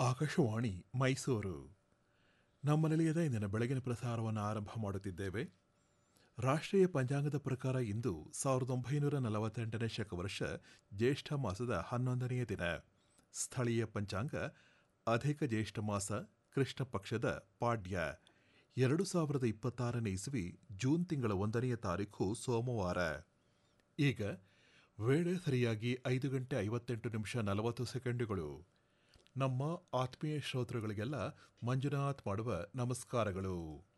ಆಕಾಶವಾಣಿ ಮೈಸೂರು ನಮ್ಮ ನಿಲಯದ ಇಂದಿನ ಬೆಳಗಿನ ಪ್ರಸಾರವನ್ನು ಆರಂಭ ಮಾಡುತ್ತಿದ್ದೇವೆ ರಾಷ್ಟ್ರೀಯ ಪಂಚಾಂಗದ ಪ್ರಕಾರ ಇಂದು ಸಾವಿರದ ಒಂಬೈನೂರ ನಲವತ್ತೆಂಟನೇ ಶಕವರ್ಷ ಜ್ಯೇಷ್ಠ ಮಾಸದ ಹನ್ನೊಂದನೆಯ ದಿನ ಸ್ಥಳೀಯ ಪಂಚಾಂಗ ಅಧಿಕ ಜ್ಯೇಷ್ಠ ಮಾಸ ಕೃಷ್ಣ ಪಕ್ಷದ ಪಾಡ್ಯ ಎರಡು ಸಾವಿರದ ಇಪ್ಪತ್ತಾರನೇ ಇಸವಿ ಜೂನ್ ತಿಂಗಳ ಒಂದನೆಯ ತಾರೀಖು ಸೋಮವಾರ ಈಗ ವೇಳೆ ಸರಿಯಾಗಿ ಐದು ಗಂಟೆ ಐವತ್ತೆಂಟು ನಿಮಿಷ ನಲವತ್ತು ಸೆಕೆಂಡುಗಳು ನಮ್ಮ ಆತ್ಮೀಯ ಶ್ರೋತೃಗಳಿಗೆಲ್ಲ ಮಂಜುನಾಥ್ ಮಾಡುವ ನಮಸ್ಕಾರಗಳು